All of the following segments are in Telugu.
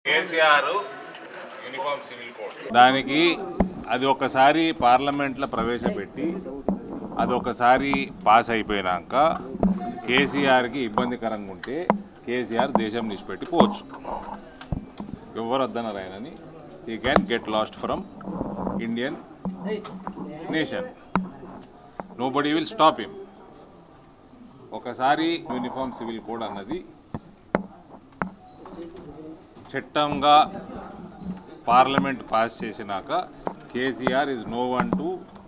కేసీఆర్ యూనిఫామ్ సివిల్ కోడ్ దానికి అది ఒకసారి పార్లమెంట్లో ప్రవేశపెట్టి అది ఒకసారి పాస్ అయిపోయినాక కేసీఆర్కి ఇబ్బందికరంగా ఉంటే కేసీఆర్ దేశం నిష్పెట్టి పోవచ్చు ఎవరు వద్దన్నారు ఆయనని ఈ can get lost from Indian nation no body will stop him ఒకసారి యూనిఫామ్ సివిల్ కోడ్ అన్నది చట్టంగా పార్లమెంట్ పాస్ చేసినాక KCR is no one to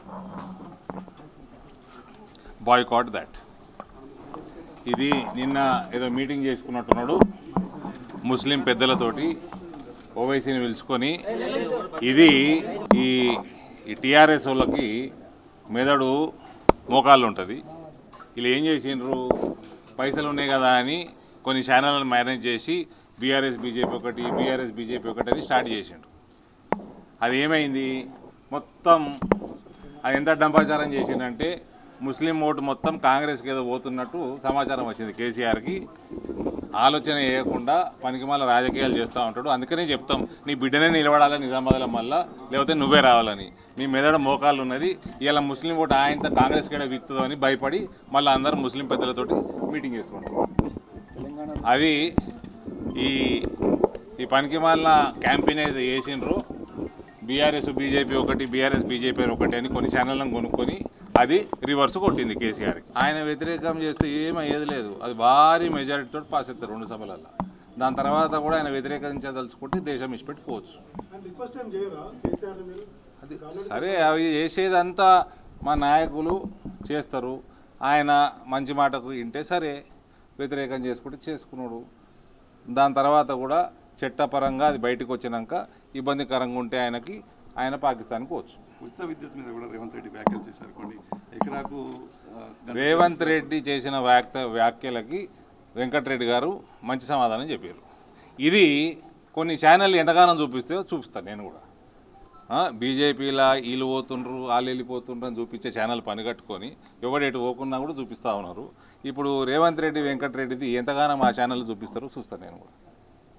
boycott that ఇది నిన్న ఏదో మీటింగ్ చేసుకున్నట్టున్నాడు ముస్లిం పెద్దలతోటి ఓవైసీని పిలుచుకొని ఇది ఈ ఈ టీఆర్ఎస్ వాళ్ళకి మెదడు మోకాళ్ళు ఉంటుంది వీళ్ళు ఏం చేసిండ్రు పైసలు ఉన్నాయి కదా అని కొన్ని ఛానళ్ళను మేనేజ్ చేసి బీఆర్ఎస్ బీజేపీ ఒకటి బీఆర్ఎస్ బీజేపీ ఒకటి అని స్టార్ట్ చేసిండ్రు అది ఏమైంది మొత్తం అది ఎంత డంపాచారం చేసిందంటే ముస్లిం ఓటు మొత్తం కాంగ్రెస్కి ఏదో పోతున్నట్టు సమాచారం వచ్చింది కేసీఆర్కి ఆలోచన చేయకుండా పనికిమాల రాజకీయాలు చేస్తూ ఉంటాడు అందుకనే చెప్తాం నీ బిడ్డనే నిలబడాలని నిజామాబాద్లో మళ్ళా లేకపోతే నువ్వే రావాలని మీ మెదడు మోకాళ్ళు ఉన్నది ఇలా ముస్లిం ఓటు ఆయనతో కాంగ్రెస్ కూడా విత్తుందో అని భయపడి మళ్ళీ అందరూ ముస్లిం పెద్దలతోటి మీటింగ్ చేసుకుంటారు అది ఈ ఈ పనికిమాలిన క్యాంపెయిన్ అయితే చేసిండ్రు బీఆర్ఎస్ బీజేపీ ఒకటి బీఆర్ఎస్ బీజేపీ ఒకటి అని కొన్ని ఛానళ్ళను కొనుక్కొని అది రివర్స్ కొట్టింది కేసీఆర్కి ఆయన వ్యతిరేకం చేస్తే ఏమయ్యేది లేదు అది భారీ మెజారిటీతో పాస్ అవుతారు రెండు సభలలో దాని తర్వాత కూడా ఆయన వ్యతిరేకించదలుచుకుంటే దేశం ఇచ్చిపెట్టుకోవచ్చు రిక్వెస్ట్ ఏం చేయరా కేసీఆర్ మీరు అది సరే అవి చేసేదంతా మా నాయకులు చేస్తారు ఆయన మంచి మాటకు వింటే సరే వ్యతిరేకం చేసుకుంటే చేసుకున్నాడు దాని తర్వాత కూడా చట్టపరంగా అది బయటకు వచ్చినాక ఇబ్బందికరంగా ఉంటే ఆయనకి ఆయన పాకిస్తాన్కి పోవచ్చు ఉచిత విద్యుత్ మీద కూడా రేవంత్ రెడ్డి వ్యాఖ్యలు చేశారు కొన్ని ఎకరాకు ఆ, గంట రేవంత్ రెడ్డి చేసిన వ్యాఖ్య వ్యాఖ్యలకి వెంకటరెడ్డి గారు మంచి సమాధానం చెప్పారు ఇది కొన్ని ఛానల్ ఎంతగానో చూపిస్తే చూపిస్తాను నేను కూడా బీజేపీలా వీళ్ళు పోతుండ్రు వాళ్ళు వెళ్ళిపోతుండ్రు అని చూపించే ఛానల్ పనిగట్టుకొని ఎవడెటు పోకున్నా కూడా చూపిస్తూ ఉన్నారు ఇప్పుడు రేవంత్ రెడ్డి వెంకటరెడ్డిది ఎంతగానో మా ఛానల్ చూపిస్తారో చూస్తాను నేను కూడా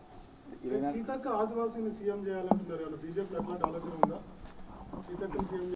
సీతక్క ఆదివాసీని సీఎం చేయాలంటున్నారు బీజేపీ ఎట్లాంటి ఆలోచన ఉందా సీతక్కని సీఎం